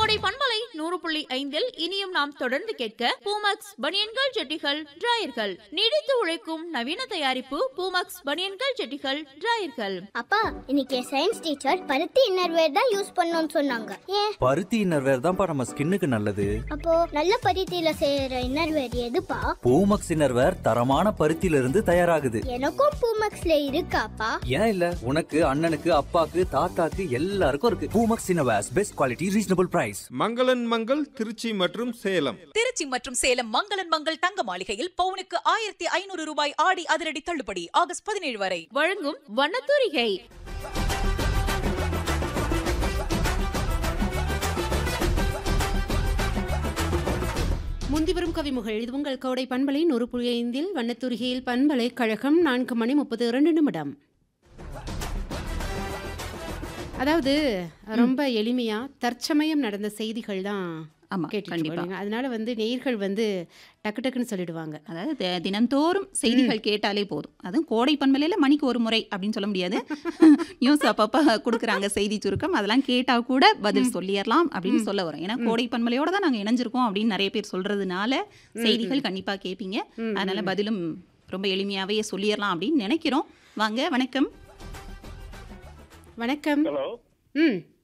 கோடை பண்பலை நூறு புள்ளி ஐந்தில் இனியும் நாம் தொடர்ந்து கேட்க பூமக்ஸ் பனியன்கள் ஜெட்டிகள் டிராயர்கள் நீடித்து உழைக்கும் நவீன தயாரிப்பு பூமக்ஸ் பனியன்கள் ஜெட்டிகள் டிராயர்கள் அப்பா இன்னைக்கு சயின்ஸ் டீச்சர் பருத்தி இன்னர்வேர் தான் யூஸ் பண்ணணும்னு சொன்னாங்க ஏன் பருத்தி இன்னர்வேர் தான்ப்பா நம்ம ஸ்கின்னுக்கு நல்லது அப்போ நல்ல பருத்தியில செய்யற இன்னர்வேர் எதுப்பா பூமக்ஸ் இன்னர்வேர் தரமான பருத்தியில இருந்து தயாராகுது எனக்கும் பூமக்ஸ்ல இருக்காப்பா ஏன் இல்ல உனக்கு அண்ணனுக்கு அப்பாக்கு தாத்தாக்கு எல்லாருக்கும் இருக்கு Poomex innerwears best quality reasonable price மங்களன் மங்கள் திருச்சி மற்றும் சேலம் திருச்சி மற்றும் சேலம் மங்களன் மங்கள் தங்க மாளிகையில் பவுனுக்கு ஆயிரத்தி ஐநூறு ரூபாய் ஆடி அதிரடி தள்ளுபடி ஆகஸ்ட் பதினேழு வரை வழங்கும் வண்ணத்தூரிகை முந்திவரும் கவிமுகள் இது உங்கள் கோடை பண்பலை நூறு புள்ளி ஐந்தில் வண்ணத்துருகியில் பண்பலை கழகம் நான்கு மணி முப்பது இரண்டு நிமிடம் அதாவது ரொம்ப எளிமையா தற்சமயம் நடந்த செய்திகள் தான் ஆமா கேட்டுட்டு கண்டிப்பா இருக்கோம். அதனால வந்து நேயர்கள் வந்து டக்கு டக்குன்னு சொல்லிடுவாங்க அதாவது தி- தினந்தோறும் செய்திகள் கேட்டாலே போதும் அதுவும் கோடை பண்பலையில மணிக்கு ஒரு முறை அப்படின்னு சொல்ல முடியாது நியூஸ் அப்பப்ப கொடுக்குறாங்க செய்தி சுருக்கம் அதெல்லாம் கேட்டா கூட பதில் சொல்லிடலாம் அப்படின்னு சொல்ல வரோம் ஏன்னா கோடை பண்பலையோட தான் நாங்க இணைஞ்சிருக்கோம் அப்படின்னு நிறைய பேர் சொல்றதுனால செய்திகள் கண்டிப்பா கேட்பீங்க அதனால பதிலும் ரொம்ப எளிமையாவே சொல்லிடலாம் அப்படின்னு நினைக்கிறோம் வாங்க வணக்கம் வணக்கம் ஹலோ ம்